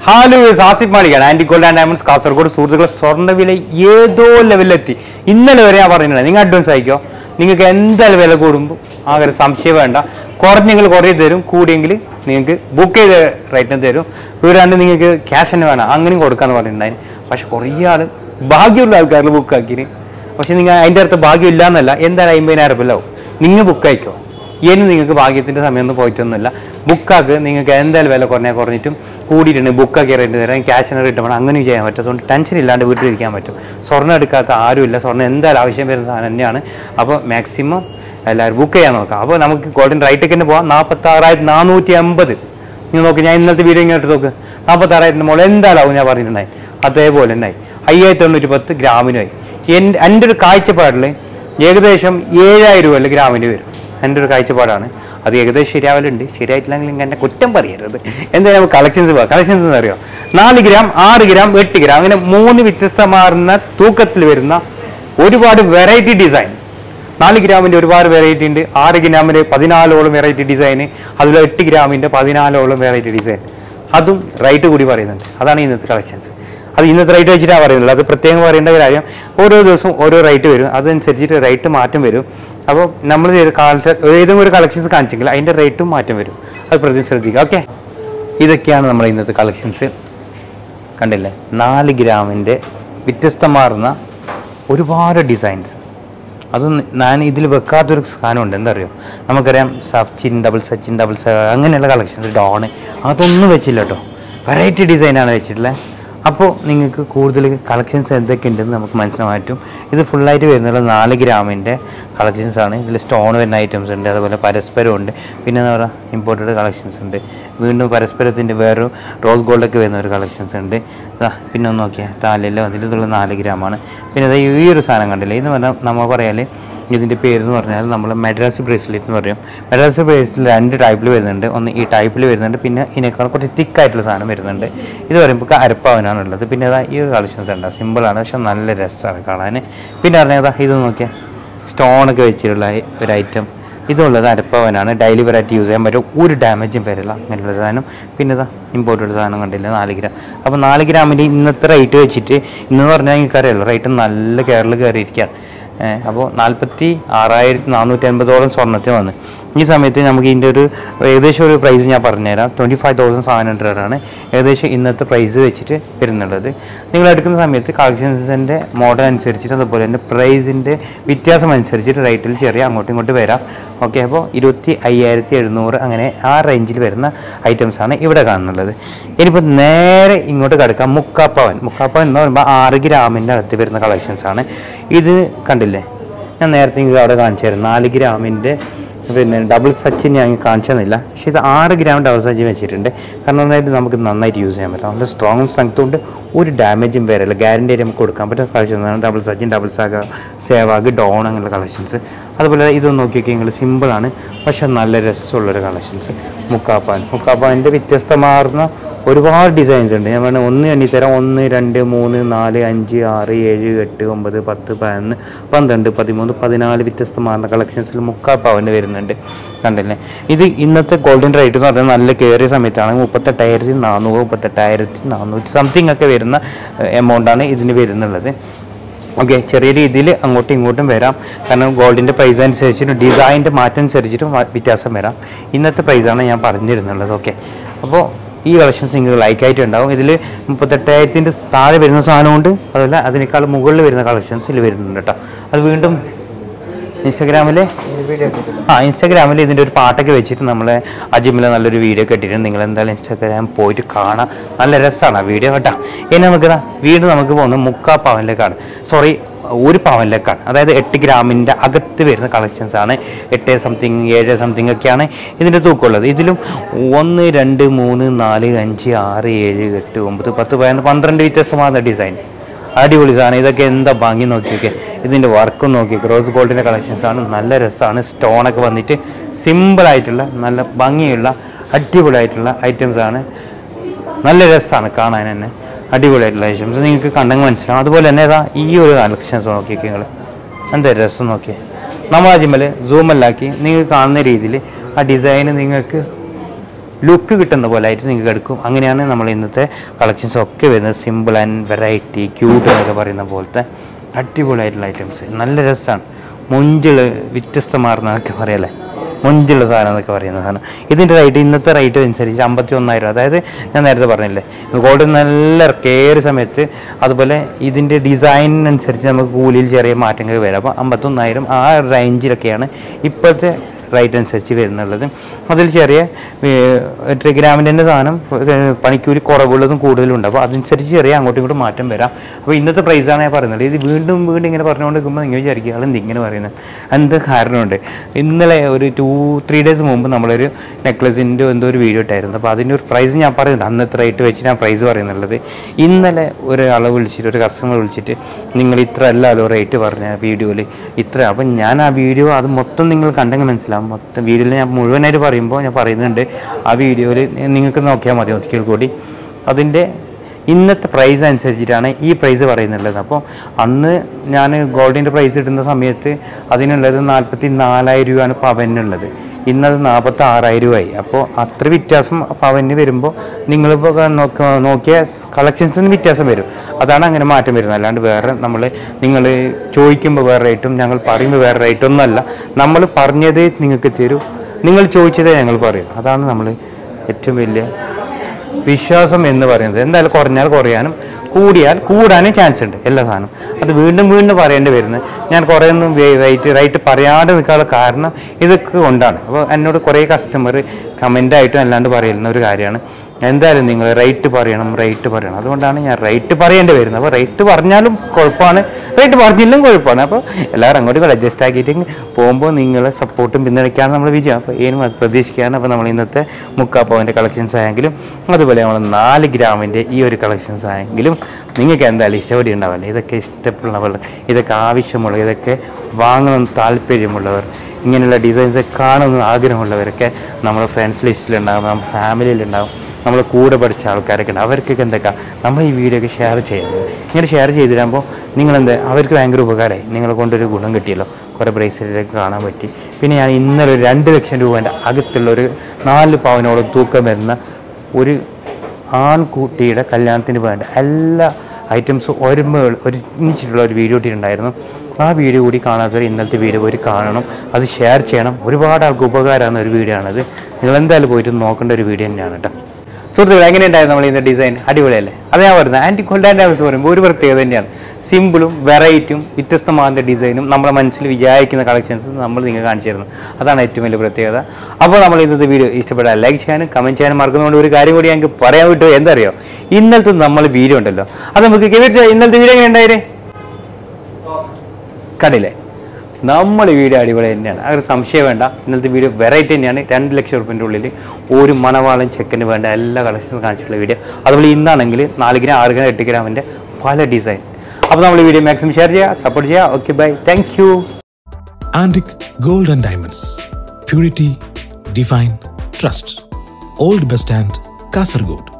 ഹാലു ആസിഫ് മാളിക്കാണ് ആന്റി gold and diamonds Kasaragod സുഹൃത്തുക്കളെ സ്വർണ്ണ വില ഏതോ ലെവലിലെത്തി ഇന്നലെ വരെ ഞാൻ പറഞ്ഞിട്ടുണ്ട് നിങ്ങൾ അഡ്വാൻസ് അയക്കോ നിങ്ങൾക്ക് എന്തായാലും വില കൂടുമ്പോൾ ആ ഒരു സംശയം വേണ്ട കുറഞ്ഞെങ്കിൽ കുറേ തരും കൂടിയെങ്കിൽ നിങ്ങൾക്ക് ബുക്ക് ചെയ്ത റേറ്റിന് തരും വീടാണ്ട് നിങ്ങൾക്ക് ക്യാഷ് തന്നെ വേണം അങ്ങനെയും കൊടുക്കാന്ന് പറഞ്ഞിട്ടുണ്ടായിരുന്നു പക്ഷെ കുറേ ആൾ ഭാഗ്യമുള്ള ആൾക്കാരിൽ ബുക്ക് ആക്കിന് പക്ഷെ നിങ്ങൾ അതിൻ്റെ അടുത്ത് ഭാഗ്യം ഇല്ല എന്നല്ല എന്തായാലും അമ്പതിനായിരം രൂപ ആവും നിങ്ങൾ ബുക്ക് അയക്കോ ഇനി നിങ്ങൾക്ക് ഭാഗ്യത്തിൻ്റെ സമയമൊന്നും പോയിട്ടൊന്നുമില്ല ബുക്കാക്ക് നിങ്ങൾക്ക് എന്തായാലും വില കുറഞ്ഞാൽ കുറഞ്ഞിട്ടും കൂടിയിട്ടുണ്ട് ബുക്കൊക്കെ റേറ്റ് തരാം ക്യാഷിന് റിട്ടേൺ വേണം അങ്ങനെ ചെയ്യാൻ പറ്റും അതുകൊണ്ട് ടെൻഷൻ ഇല്ലാണ്ട് വീട്ടിലിരിക്കാൻ പറ്റും സ്വർണ്ണം എടുക്കാത്ത ആരുമില്ല സ്വർണ്ണം എന്തായാലും ആവശ്യം വരുന്ന സാധനം തന്നെയാണ് അപ്പോൾ മാക്സിമം എല്ലാവരും ബുക്ക് ചെയ്യാൻ നോക്കാം അപ്പോൾ നമുക്ക് ഗോൾഡൻ റൈറ്റൊക്കെ തന്നെ പോവാം നാൽപ്പത്തി ആറായിരത്തി നാനൂറ്റി അമ്പത് നിങ്ങൾ നോക്ക് ഞാൻ ഇന്നത്തെ വീഡിയോ ഇങ്ങോട്ട് നോക്ക് നാൽപ്പത്തി ആറായിരത്തിൻ്റെ മുകളിൽ എന്തായാലും ആവും ഞാൻ പറഞ്ഞിട്ടുണ്ടായി അതേപോലെ ഉണ്ടായി അയ്യായിരത്തി തൊണ്ണൂറ്റി പത്ത് ഗ്രാമിനായി എൻ്റെ എൻ്റെ ഒരു കാഴ്ചപ്പാടിൽ ഏകദേശം ഏഴായിരം രൂപ അല്ലേ ഗ്രാമിന് വരും എൻ്റെ ഒരു കാഴ്ചപ്പാടാണ് അത് ഏകദേശം ശരിയാവലുണ്ട് ശരിയായിട്ടില്ലെങ്കിൽ നിങ്ങൾ എന്നെ കുറ്റം പറയരുത് എന്തായാലും നമുക്ക് കളക്ഷൻസ് പോകാം കളക്ഷൻസ് എന്ന് അറിയോ നാല് ഗ്രാം ആറ് ഗ്രാം എട്ട് ഗ്രാം അങ്ങനെ മൂന്ന് വ്യത്യസ്തമാർന്ന തൂക്കത്തിൽ വരുന്ന ഒരുപാട് വെറൈറ്റി ഡിസൈൻ നാല് ഗ്രാമിൻ്റെ ഒരുപാട് വെറൈറ്റി ഉണ്ട് ആറ് ഗ്രാമിൻ്റെ പതിനാലോളം വെറൈറ്റി ഡിസൈൻ അതുപോലെ എട്ട് ഗ്രാമിൻ്റെ പതിനാലോളം വെറൈറ്റി ഡിസൈൻ അതും റേറ്റ് കൂടി പറയുന്നുണ്ട് അതാണ് ഇന്നത്തെ കളക്ഷൻസ് അത് ഇന്നത്തെ റേറ്റ് വെച്ചിട്ടാണ് പറയുന്നത് അത് പ്രത്യേകം പറയേണ്ട ഒരു കാര്യം ഓരോ ദിവസവും ഓരോ റേറ്റ് വരും അതനുസരിച്ചിട്ട് റേറ്റ് മാറ്റം വരും അപ്പോൾ നമ്മൾ ഏത് കാലത്ത് ഏതെങ്കിലും ഒരു കളക്ഷൻസ് കാണിച്ചെങ്കിൽ അതിൻ്റെ റേറ്റും മാറ്റം വരും അത് പ്രതി ശ്രദ്ധിക്കുക ഓക്കെ ഇതൊക്കെയാണ് നമ്മുടെ ഇന്നത്തെ കളക്ഷൻസ് കണ്ടില്ലേ നാല് ഗ്രാമിൻ്റെ വ്യത്യസ്തമാർന്ന ഒരുപാട് ഡിസൈൻസ് അത് ഞാൻ ഇതിൽ വെക്കാത്തൊരു സാധനമുണ്ട് എന്താ അറിയോ നമുക്കറിയാം സച്ചിൻ ഡബിൾ സച്ചിൻ ഡബിൾ സ അങ്ങനെയുള്ള കളക്ഷൻസ് ഡോണ് അതൊന്നും വെച്ചില്ല കേട്ടോ വെറൈറ്റി ഡിസൈനാണ് വെച്ചിട്ടുള്ളത് അപ്പോൾ നിങ്ങൾക്ക് കൂടുതൽ കളക്ഷൻസ് എന്തൊക്കെ ഉണ്ടെന്ന് നമുക്ക് മനസ്സിലായിട്ടും ഇത് ഫുള്ളായിട്ട് വരുന്നത് നാല് ഗ്രാമിൻ്റെ കളക്ഷൻസ് ആണ് ഇതിൽ സ്റ്റോൺ വരുന്ന ഐറ്റംസ് ഉണ്ട് അതുപോലെ പരസ്പരം ഉണ്ട് പിന്നെ എന്താ പറയുക ഇമ്പോർട്ടഡ് കളക്ഷൻസ് ഉണ്ട് വീണ്ടും പരസ്പരത്തിൻ്റെ വേറൊരു റോസ് ഗോൾഡൊക്കെ വരുന്ന ഒരു കളക്ഷൻസ് ഉണ്ട് ദാ പിന്നെ ഒന്ന് നോക്കിയാൽ താലല്ലോ അതിലുള്ള നാല് ഗ്രാമാണ് പിന്നെ ദാ ഈ ഒരു സാധനം കണ്ടില്ലേ ഇത് പറഞ്ഞാൽ നമ്മൾ പറയാൽ ഇതിൻ്റെ പേര് എന്ന് പറഞ്ഞാൽ നമ്മൾ മെഡ്രാസ് ബ്രേസ്ലെറ്റ് എന്ന് പറയും മെഡ്രാസ് ബ്രേസ്ലെറ്റ് രണ്ട് ടൈപ്പിൽ വരുന്നുണ്ട് ഒന്ന് ഈ ടൈപ്പിൽ വരുന്നുണ്ട് പിന്നെ ഇതിനേക്കാൾ കുറച്ച് തിക്കായിട്ടുള്ള സാധനം വരുന്നുണ്ട് ഇത് പറയുമ്പോൾ അരപ്പാവനാണ് ഉള്ളത് പിന്നെ അതാ ഈ ഒരു കളക്ഷൻസ് ഉണ്ട് സിമ്പിളാണ് പക്ഷെ നല്ല രസമാണ് കാണാൻ പിന്നെ പറഞ്ഞാൽ അതാ ഇത് നോക്കിയാൽ സ്റ്റോണൊക്കെ വെച്ചിട്ടുള്ള ഒരു ഐറ്റം ഇതുള്ളത് അരപ്പവനാണ് ഡെയിലി വെറൈറ്റി യൂസ് ചെയ്യാൻ പറ്റും ഒരു ഡാമേജും വരില്ല അങ്ങനെയുള്ള സാധനം പിന്നെ ഇതാ ഇമ്പോർട്ടഡ് സാധനം കണ്ടില്ല നാല് ഗ്രാം അപ്പോൾ നാല് ഗ്രാമിൻ്റെ ഇന്നത്തെ റേറ്റ് വെച്ചിട്ട് ഇന്ന് പറഞ്ഞാൽ നിങ്ങൾക്ക് അറിയാലോ റേറ്റ് നല്ല കേരളം കയറിയിരിക്കുകയാണ് അപ്പോൾ നാൽപ്പത്തി ആറായിരത്തി നാനൂറ്റി അൻപതോളം സ്വർണ്ണത്തിന് വന്ന് ഈ സമയത്ത് നമുക്ക് ഇതിൻ്റെ ഒരു ഏകദേശം ഒരു പ്രൈസ് ഞാൻ പറഞ്ഞുതരാം twenty five thousand seven hundred ആണ് ഏകദേശം ഇന്നത്തെ പ്രൈസ് വെച്ചിട്ട് വരുന്നുള്ളത് നിങ്ങൾ എടുക്കുന്ന സമയത്ത് കളക്ഷൻസിൻ്റെ മോഡൽ അനുസരിച്ചിട്ട് അതുപോലെ തന്നെ പ്രൈസിൻ്റെ വ്യത്യാസം അനുസരിച്ചിട്ട് റേറ്റിൽ ചെറിയ അങ്ങോട്ടും ഇങ്ങോട്ടും വരാം ഓക്കെ അപ്പോൾ ഇരുപത്തി അയ്യായിരത്തി എഴുന്നൂറ് അങ്ങനെ ആ റേഞ്ചിൽ വരുന്ന ഐറ്റംസാണ് ഇവിടെ കാണുന്നുള്ളത് ഇനിയിപ്പോൾ നേരെ ഇങ്ങോട്ട് കിടക്കാം മുക്കാപ്പവൻ മുക്കാപ്പവൻ എന്ന് പറയുമ്പോൾ ആറ് ഗ്രാമിൻ്റെ അകത്ത് വരുന്ന കളക്ഷൻസാണ് ഇത് കണ്ടില്ലേ ഞാൻ നേരത്തെ നിങ്ങൾക്ക് അവിടെ കാണിച്ചു തരാം നാല് ഗ്രാമിൻ്റെ പിന്നെ ഡബിൾ സച്ചിൻ ഞാൻ കാണിച്ചെന്നില്ല പക്ഷേ ഇത് ആറ് ഗ്രാം ഡബിൾ സച്ചിൻ വെച്ചിട്ടുണ്ട് കാരണം നന്നായിട്ട് നമുക്ക് നന്നായിട്ട് യൂസ് ചെയ്യാൻ പറ്റും നല്ല സ്ട്രോങ് സ്ട്രെങ്ത് കൊണ്ട് ഒരു ഡാമേജും വരില്ല ഗ്യാരണ്ടി ആയിട്ട് നമുക്ക് കൊടുക്കാൻ പറ്റുന്ന കളക്ഷൻസ് ഡബിൾ സച്ചിൻ ഡബിൾ സാഗ സേവാഗ് ഡോൺ അങ്ങനെയുള്ള കളക്ഷൻസ് അതുപോലെ ഇത് നോക്കിയൊക്കെ നിങ്ങൾ സിമ്പിളാണ് പക്ഷെ നല്ല രസമുള്ളൊരു കളക്ഷൻസ് മുക്കാപ്പാൻ മുക്കാപ്പാൻ്റെ വ്യത്യസ്തമാർന്ന ഒരുപാട് ഡിസൈൻസ് ഉണ്ട് ഞാൻ പറഞ്ഞ ഒന്ന് എണ്ണിത്തരാം ഒന്ന് രണ്ട് മൂന്ന് നാല് അഞ്ച് ആറ് ഏഴ് എട്ട് ഒമ്പത് പത്ത് പതിനൊന്ന് പന്ത്രണ്ട് പതിമൂന്ന് പതിനാല് വ്യത്യസ്തമാർന്ന കളക്ഷൻസിൽ മുക്കാപ്പാവൻ്റെ വരുന്നുണ്ട് കണ്ടില്ലേ ഇത് ഇന്നത്തെ ഗോൾഡൻ റേറ്റ് എന്ന് പറഞ്ഞാൽ നല്ല കയറിയ സമയത്താണ് മുപ്പത്തെട്ടായിരത്തി നാനൂറ് മുപ്പത്തെട്ടായിരത്തി നാനൂറ്റി സംതിങ് ഒക്കെ വരുന്ന എമൗണ്ടാണ് ഇതിന് വരുന്നുള്ളത് ഓക്കെ ചെറിയ രീതിയിൽ അങ്ങോട്ടും ഇങ്ങോട്ടും വരാം കാരണം ഗോൾഡിൻ്റെ പ്രൈസ് അനുസരിച്ചിട്ട് ഡിസൈനിൻ്റെ മാറ്റം അനുസരിച്ചിട്ട് മാ- വ്യത്യാസം വരാം ഇന്നത്തെ പ്രൈസാണ് ഞാൻ പറഞ്ഞിരുന്നുള്ളത് ഓക്കെ അപ്പോൾ ഈ കളക്ഷൻസ് നിങ്ങൾക്ക് ലൈക്ക് ആയിട്ടുണ്ടാവും ഇതിൽ മുപ്പത്തെട്ടായിരത്തിൻ്റെ താഴെ വരുന്ന സാധനമുണ്ട് അതുപോലെ അതിനേക്കാൾ മുകളിൽ വരുന്ന കളക്ഷൻസ് ഇതിൽ വരുന്നുണ്ട് കേട്ടോ അത് വീണ്ടും ഇൻസ്റ്റാഗ്രാമിൽ ആ ഇൻസ്റ്റാഗ്രാമിൽ ഇതിൻ്റെ ഒരു പാട്ടൊക്കെ വെച്ചിട്ട് നമ്മൾ അജിമിൽ നല്ലൊരു വീഡിയോ കെട്ടിയിട്ടുണ്ട് നിങ്ങൾ എന്തായാലും ഇൻസ്റ്റാഗ്രാം പോയിട്ട് കാണാം നല്ല രസമാണ് ആ വീഡിയോ കേട്ടോ ഇനി നമുക്ക് ദാ വീണ്ടും നമുക്ക് പോകുന്നത് മുക്കാ പവനിലേക്കാണ് സോറി ഒരു പവനിലേക്കാണ് അതായത് എട്ട് ഗ്രാമിൻ്റെ അകത്ത് വരുന്ന കളക്ഷൻസ് ആണ് എട്ട് സംതിങ് ഏഴ് സംതിങ് ഒക്കെയാണ് ഇതിൻ്റെ തൂക്കമുള്ളത് ഇതിലും ഒന്ന് രണ്ട് മൂന്ന് നാല് അഞ്ച് ആറ് ഏഴ് എട്ട് ഒമ്പത് പത്ത് പതിനൊന്ന് പന്ത്രണ്ട് വ്യത്യസ്തമായ ഡിസൈൻ അടിപൊളി സാധനം ഇതൊക്കെ എന്താ ഭംഗി നോക്കിയൊക്കെ ഇതിൻ്റെ വർക്കും നോക്കി റോസ് ഗോൾഡിൻ്റെ കളക്ഷൻസ് ആണ് നല്ല രസമാണ് സ്റ്റോണൊക്കെ വന്നിട്ട് സിമ്പിളായിട്ടുള്ള നല്ല ഭംഗിയുള്ള അടിപൊളിയായിട്ടുള്ള ഐറ്റംസ് ആണ് നല്ല രസമാണ് കാണാൻ തന്നെ അടിപൊളിയായിട്ടുള്ള ഐറ്റംസ് നിങ്ങൾക്ക് കണ്ടെങ്കിൽ മനസ്സിലാവും അതുപോലെ തന്നെ ഇതാ ഈ ഒരു കളക്ഷൻസ് നോക്കിയൊക്കെ നിങ്ങൾ എന്താ രസം നോക്കിയേ നമ്മൾ അജിമൽ സൂമെല്ലാക്കി നിങ്ങൾക്ക് കാണുന്ന രീതിയിൽ ആ ഡിസൈൻ നിങ്ങൾക്ക് ലുക്ക് കിട്ടുന്ന പോലെ ആയിട്ട് നിങ്ങൾക്ക് എടുക്കും അങ്ങനെയാണ് നമ്മൾ ഇന്നത്തെ കളക്ഷൻസ് ഒക്കെ വരുന്നത് സിമ്പിൾ ആൻഡ് വെറൈറ്റി ക്യൂട്ട് എന്നൊക്കെ പറയുന്ന പോലത്തെ അടിപൊളിയായിട്ടുള്ള ഐറ്റംസ് നല്ല രസമാണ് മൊഞ്ചിള് വ്യത്യസ്തമാർന്നതൊക്കെ പറയല്ലേ മൊഞ്ചുള്ള സാധനം എന്നൊക്കെ പറയുന്ന സാധനം ഇതിൻ്റെ റേറ്റ് ഇന്നത്തെ റേറ്റ് അനുസരിച്ച് അമ്പത്തി ഒന്നായിരം അതായത് ഞാൻ നേരത്തെ പറഞ്ഞില്ലേ ഗോൾഡ് നല്ല കയറിയ സമയത്ത് അതുപോലെ ഇതിൻ്റെ ഡിസൈൻ അനുസരിച്ച് നമുക്ക് കൂലിയിൽ ചെറിയ മാറ്റങ്ങൾ വരാം അപ്പോൾ അമ്പത്തൊന്നായിരം ആ റേഞ്ചിലൊക്കെയാണ് ഇപ്പോഴത്തെ റേറ്റ് അനുസരിച്ച് വരുന്നുള്ളത് അതിൽ ചെറിയ ഏർ, എട്ട് ഗ്രാമിൻ്റെ തന്നെ സാധനം ഏർ, പണിക്കൂലി കുറവുള്ളതും കൂടുതലും ഉണ്ട് അപ്പോൾ അതനുസരിച്ച് ചെറിയ അങ്ങോട്ടും ഇങ്ങോട്ടും മാറ്റം വരാം അപ്പോൾ ഇന്നത്തെ പ്രൈസാണ് ഞാൻ പറയുന്നത് ഇത് വീണ്ടും വീണ്ടും ഇങ്ങനെ പറഞ്ഞുകൊണ്ട് നിൽക്കുമ്പോൾ നിങ്ങൾ വിചാരിക്കുക ആൾ ഇങ്ങനെ പറയുന്നത് എന്ത് കാരണമുണ്ട് ഇന്നലെ ഒരു ടു ത്രീ ഡേയ്സ് മുമ്പ് നമ്മളൊരു നെക്ലസിൻ്റെ എന്തോ ഒരു വീഡിയോ ഇട്ടായിരുന്നു അപ്പോൾ അതിൻ്റെ ഒരു പ്രൈസ് ഞാൻ പറയുന്നുണ്ട് അന്നത്തെ റേറ്റ് വെച്ച് ഞാൻ പ്രൈസ് പറയുന്നുള്ളത് ഇന്നലെ ഒരാളെ വിളിച്ചിട്ട് ഒരു കസ്റ്റമർ വിളിച്ചിട്ട് നിങ്ങൾ ഇത്ര അല്ലല്ലോ റേറ്റ് പറഞ്ഞ വീഡിയോയിൽ ഇത്ര അപ്പം ഞാൻ ആ വീഡിയോ അത് മൊത്തം നിങ്ങൾ കണ്ടെങ്കിൽ മനസ്സിലാവും മൊത്തം വീഡിയോയിൽ ഞാൻ മുഴുവനായിട്ട് പറയുമ്പോൾ ഞാൻ പറയുന്നുണ്ട് ആ വീഡിയോയിൽ നിങ്ങൾക്ക് നോക്കിയാൽ മതി ഒരിക്കൽ കൂടി അതിൻ്റെ ഇന്നത്തെ പ്രൈസ് അനുസരിച്ചിട്ടാണ് ഈ പ്രൈസ് പറയുന്നുള്ളത് അപ്പോൾ അന്ന് ഞാൻ ഗോൾഡിൻ്റെ പ്രൈസ് ഇടുന്ന സമയത്ത് അതിനുള്ളത് നാൽപ്പത്തി നാലായിരം രൂപയാണ് പവനുള്ളത് ഇന്നത് നാൽപ്പത്തി ആറായിരം രൂപയായി അപ്പോൾ അത്ര വ്യത്യാസം പവന് വരുമ്പോൾ നിങ്ങളിപ്പോൾ നോക്ക നോക്കിയ കളക്ഷൻസിന് വ്യത്യാസം വരും അതാണ് അങ്ങനെ മാറ്റം വരുന്നത് അല്ലാണ്ട് വേറെ നമ്മൾ നിങ്ങൾ ചോദിക്കുമ്പോൾ വേറെ റേറ്റും ഞങ്ങൾ പറയുമ്പോൾ വേറെ റേറ്റൊന്നുമല്ല നമ്മൾ പറഞ്ഞതേ നിങ്ങൾക്ക് തരൂ നിങ്ങൾ ചോദിച്ചതേ ഞങ്ങൾ പറയും അതാണ് നമ്മൾ ഏറ്റവും വലിയ വിശ്വാസം എന്ന് പറയുന്നത് എന്തായാലും കുറഞ്ഞാൽ കുറയാനും കൂടിയാൽ കൂടാനും ചാൻസ് ഉണ്ട് എല്ലാ സാധനം അത് വീണ്ടും വീണ്ടും പറയേണ്ടി വരുന്നത് ഞാൻ കുറേ ഒന്നും റൈറ്റ് റൈറ്റ് പറയാതെ നിൽക്കാനുള്ള കാരണം ഇതൊക്കെ കൊണ്ടാണ് അപ്പോൾ എന്നോട് കുറേ കസ്റ്റമർ കമൻ്റായിട്ടും അല്ലാണ്ട് പറയുന്ന ഒരു കാര്യമാണ് എന്തായാലും നിങ്ങൾ റേറ്റ് പറയണം റേറ്റ് പറയണം അതുകൊണ്ടാണ് ഞാൻ റേറ്റ് പറയേണ്ടി വരുന്നത് അപ്പോൾ റേറ്റ് പറഞ്ഞാലും കുഴപ്പമാണ് റേറ്റ് പറഞ്ഞില്ലും കുഴപ്പമാണ് അപ്പോൾ എല്ലാവരും അങ്ങോട്ടും അഡ്ജസ്റ്റ് ആക്കിയിട്ട് പോകുമ്പോൾ നിങ്ങളെ സപ്പോർട്ടും പിന്തുണയ്ക്കാണ് നമ്മൾ വിജയം അപ്പോൾ ഏനും അത് പ്രതീക്ഷിക്കുകയാണ് അപ്പോൾ നമ്മൾ ഇന്നത്തെ മുക്കാപ്പവൻ്റെ കളക്ഷൻസ് ആയെങ്കിലും അതുപോലെ നമ്മൾ നാല് ഗ്രാമിൻ്റെ ഈ ഒരു കളക്ഷൻസ് ആയെങ്കിലും നിങ്ങൾക്ക് എന്തായാലും ഇഷ്ടപടി ഉണ്ടാവില്ല ഇതൊക്കെ ഇഷ്ടമുള്ളവർ ഇതൊക്കെ ആവശ്യമുള്ള ഇതൊക്കെ വാങ്ങണം താല്പര്യമുള്ളവർ ഇങ്ങനെയുള്ള ഡിസൈൻസ് കാണുന്ന ആഗ്രഹമുള്ളവരൊക്കെ നമ്മുടെ ഫ്രണ്ട്സ് ലിസ്റ്റിലുണ്ടാകും നമ്മുടെ ഫാമിലിയിലുണ്ടാകും നമ്മൾ കൂടെ പഠിച്ച ആൾക്കാരൊക്കെ ഉണ്ട് അവർക്കൊക്കെ എന്തൊക്കെ നമ്മൾ ഈ വീഡിയോ ഒക്കെ ഷെയർ ചെയ്യുന്നത് ഇങ്ങനെ ഷെയർ ചെയ്തിടുമ്പോൾ നിങ്ങളെന്ത് അവർക്ക് ഭയങ്കര ഉപകാരമായി നിങ്ങളെ കൊണ്ടൊരു ഗുണം കിട്ടിയല്ലോ കുറേ ബ്രേസ്ലെറ്റൊക്കെ കാണാൻ പറ്റി പിന്നെ ഞാൻ ഇന്നലെ ഒരു രണ്ട് ലക്ഷം രൂപേൻ്റെ അകത്തുള്ള ഒരു നാല് പവനോളം തൂക്കം വരുന്ന ഒരു ആൺകുട്ടിയുടെ കല്യാണത്തിന് വേണ്ട എല്ലാ ഐറ്റംസും ഒരുമ ഒരുമിച്ചിട്ടുള്ള ഒരു വീഡിയോ ഇട്ടിട്ടുണ്ടായിരുന്നു ആ വീഡിയോ കൂടി കാണാത്തവർ ഇന്നലത്തെ വീഡിയോ പോയി കാണണം അത് ഷെയർ ചെയ്യണം ഒരുപാട് ആൾക്ക് ഉപകാരമാകുന്ന ഒരു വീഡിയോ ആണത് നിങ്ങൾ എന്തായാലും പോയിട്ട് നോക്കേണ്ട ഒരു വീഡിയോ തന്നെയാണ് കേട്ടോ സുഹൃത്തുക്കൾ എങ്ങനെയുണ്ടായിരുന്നു നമ്മൾ ഇന്ന് ഡിസൈൻ അടിപൊളിയല്ലേ അത് ഞാൻ പറയുന്നത് ആൻറ്റി കൊണ്ടാൻ്റെ ആവശ്യം പറയുമ്പോൾ ഒരു പ്രത്യേകത തന്നെയാണ് സിമ്പിളും വെറൈറ്റിയും വ്യത്യസ്തമാകുന്ന ഡിസൈനും നമ്മുടെ മനസ്സിൽ വിചാരിക്കുന്ന കളക്ഷൻസ് നമ്മൾ നിങ്ങൾ കാണിച്ചു തരുന്നു അതാണ് ഏറ്റവും വലിയ പ്രത്യേകത അപ്പോൾ നമ്മൾ ഇന്നത്തെ വീഡിയോ ഇഷ്ടപ്പെട്ടാൽ ലൈക്ക് ചെയ്യാനും കമൻറ്റ് ചെയ്യാനും മറക്കുന്നതുകൊണ്ട് ഒരു കാര്യം കൂടി ഞങ്ങൾക്ക് പറയാൻ വിട്ടു എന്താ അറിയോ ഇന്നലത്തെ നമ്മൾ വീഡിയോ ഉണ്ടല്ലോ അത് നമുക്ക് കെവിറ്റ് ഇന്നലത്തെ വീഡിയോ എങ്ങനെ ഉണ്ടായിരുന്നേ കണ്ടില്ലേ നമ്മൾ വീഡിയോ അടിപൊളി തന്നെയാണ് അങ്ങനെ സംശയം വേണ്ട ഇന്നത്തെ വീഡിയോ വെറൈറ്റി തന്നെയാണ് രണ്ട് ലക്ഷം റുപ്യൻ്റെ ഉള്ളിൽ ഒരു മണവാളം ചെക്കന് വേണ്ട എല്ലാ കളക്ഷൻസും കാണിച്ചിട്ടുള്ള വീഡിയോ അതുപോലെ ഇന്നാണെങ്കിൽ നാല് ഗ്രാം ആറ് ഗ്രാം എട്ട് ഗ്രാമിൻ്റെ പല ഡിസൈൻ അപ്പോൾ നമ്മൾ വീഡിയോ മാക്സിമം ഷെയർ ചെയ്യുക സപ്പോർട്ട് ചെയ്യുക okay bye thank you Antique Gold and Diamonds. Purity, Divine, Trust. Old Bus Stand, Kasargod.